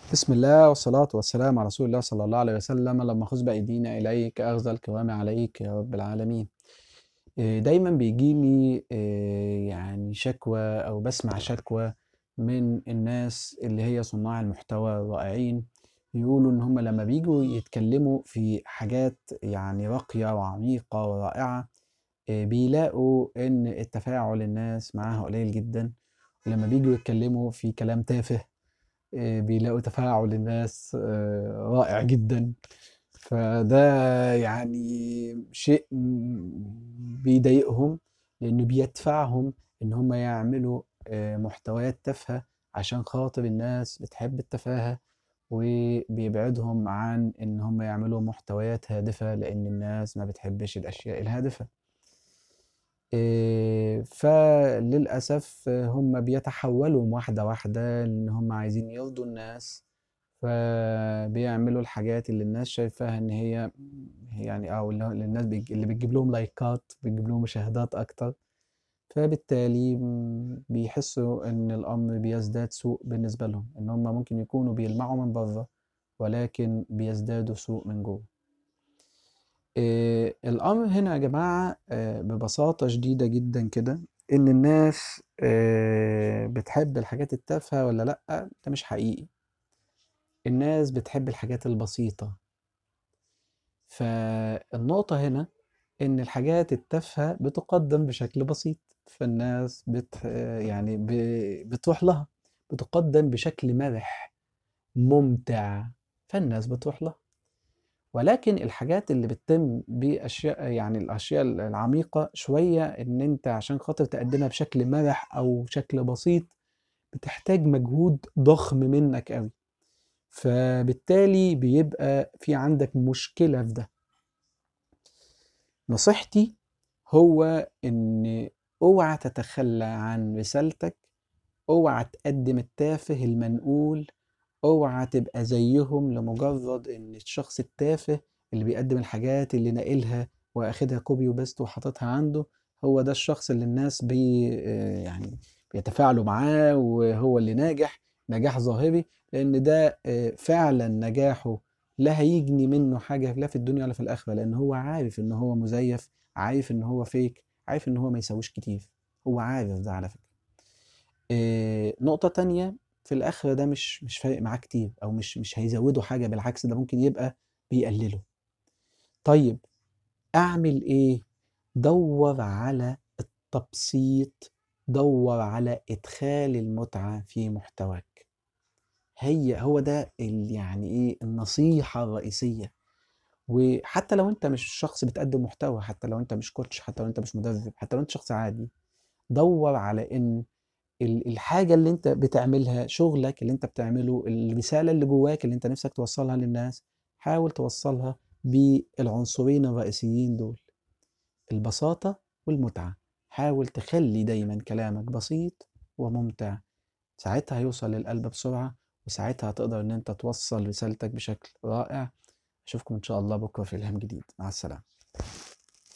بسم الله والصلاة والسلام على رسول الله صلى الله عليه وسلم لما خذ بأيدينا إليك أخذ الكرام عليك يا رب العالمين إيه، دايما بيجيلي إيه، يعني شكوى أو بسمع شكوى من الناس اللي هي صناع المحتوى الرائعين يقولوا إن هم لما بيجوا يتكلموا في حاجات يعني راقية وعميقة ورائعة إيه، بيلاقوا إن التفاعل الناس معاها قليل جدا ولما بيجوا يتكلموا في كلام تافه آه، بيلاقوا تفاعل الناس آه، رائع جدا فده يعني شيء بيضايقهم لأنه بيدفعهم إن هم يعملوا آه، محتويات تافهة عشان خاطر الناس بتحب التفاهة وبيبعدهم عن إن هم يعملوا محتويات هادفة لأن الناس ما بتحبش الأشياء الهادفة آآ فللأسف هم بيتحولوا واحدة واحدة إن هم عايزين يرضوا الناس، فبيعملوا الحاجات اللي الناس شايفاها إن هي يعني أو اللي اللي الناس بتج اللي بتجيب لهم لايكات، بتجيب لهم مشاهدات أكتر، فبالتالي بيحسوا إن الأمر بيزداد سوء بالنسبة لهم، إن هم ممكن يكونوا بيلمعوا من برّه، ولكن بيزدادوا سوء من جوّه. آه، الأمر هنا يا جماعة آه، ببساطة شديدة جدا كده إن الناس آه، بتحب الحاجات التافهة ولا لأ ده مش حقيقي الناس بتحب الحاجات البسيطة فالنقطة هنا إن الحاجات التافهة بتقدم بشكل بسيط فالناس بت يعني ب- بتروح لها بتقدم بشكل مرح ممتع فالناس بتروح لها ولكن الحاجات اللي بتتم بأشياء يعني الأشياء العميقة شوية إن أنت عشان خاطر تقدمها بشكل مرح أو شكل بسيط بتحتاج مجهود ضخم منك قوي فبالتالي بيبقى في عندك مشكلة في ده نصيحتي هو إن اوعى تتخلى عن رسالتك اوعى تقدم التافه المنقول اوعى تبقى زيهم لمجرد ان الشخص التافه اللي بيقدم الحاجات اللي ناقلها واخدها كوبي وبيست وحاططها عنده هو ده الشخص اللي الناس بي آه، يعني بيتفاعلوا معاه وهو اللي ناجح نجاح ظاهري لان ده آه، فعلا نجاحه لا هيجني منه حاجة لا في الدنيا ولا في الآخرة لأن هو عارف إن هو مزيف عارف إن هو فيك عارف إن هو ما يسويش كتير هو عارف ده على فكرة آه، نقطة تانية في الآخر ده مش مش فارق معاه كتير أو مش مش هيزوده حاجة بالعكس ده ممكن يبقى بيقلله طيب أعمل إيه؟ دور على التبسيط دور على إدخال المتعة في محتواك هي هو ده ال- يعني إيه النصيحة الرئيسية وحتى لو أنت مش شخص بتقدم محتوى حتى لو أنت مش كوتش حتى لو أنت مش مدرب حتى لو أنت شخص عادي دور على إن ال- الحاجة اللي انت بتعملها شغلك اللي انت بتعمله الرسالة اللي جواك اللي انت نفسك توصلها للناس حاول توصلها بالعنصرين الرئيسيين دول البساطة والمتعة حاول تخلي دايما كلامك بسيط وممتع ساعتها هيوصل للقلب بسرعة وساعتها هتقدر ان انت توصل رسالتك بشكل رائع اشوفكم ان شاء الله بكرة في الهام جديد مع السلامة